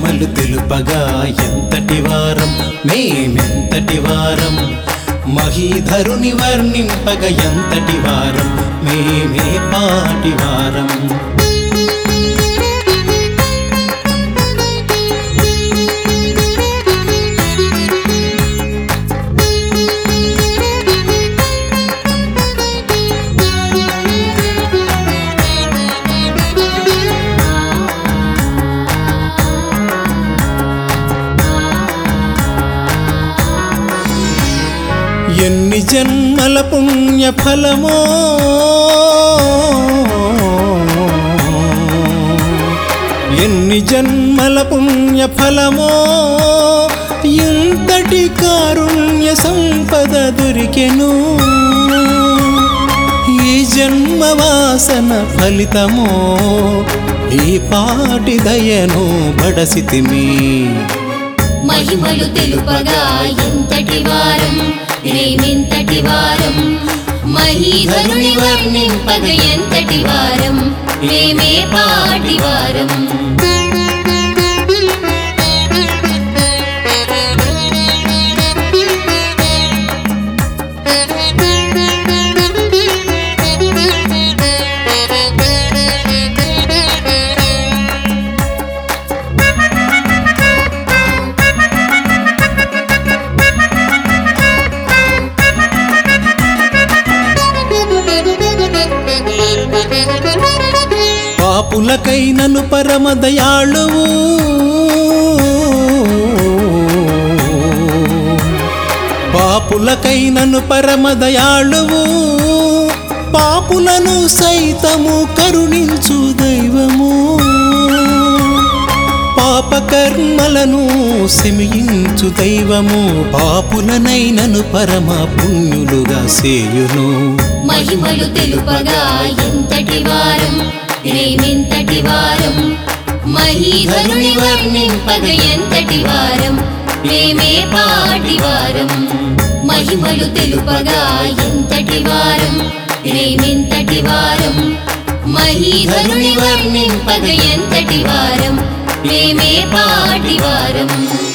మహిమలు తెలుపగా ఎంతటి వారం మేమెంతటి వారం మహీధరుని వర్ణింపగ ఎంతటి వారం మేమే పాటి వారం ఎన్ని జన్మల పుణ్య ఫలమో ఎన్ని జన్మల పుణ్య ఫలమో ఇంతటి కారుణ్య సంపద దొరికెను ఈ జన్మ వాసన ఫలితమో ఈ పాటి దయను బడసితిమి మహిమలు తెలుపగా ఎంతటి వారం మేమెంతటి వారం మహీధరుని వర్ణింపగ ఎంతటి వారం మేమే పాటి వారం పాపులకై నన్ను పరమ దయాళువు పాపులకై నన్ను పరమ దయాళువు పాపులను సైతము కరుణించు దైవము పాపకర్మలను శమించు దైవము పాపులనైనను పరమ పుణ్యులుగా సేయును మహిమలు తెలుపగా ఎంతటి వారం మేమెంతటి వారం మహీధరుని వర్ణింపగ ఎంతటి వారం మేమే పాటి వారం మహిమలు తెలుపగా ఎంతటి వారం మేమెంతటి వారం మహీధరుని వర్ణింపగ ఎంతటి వారం మేమే పాటి వారం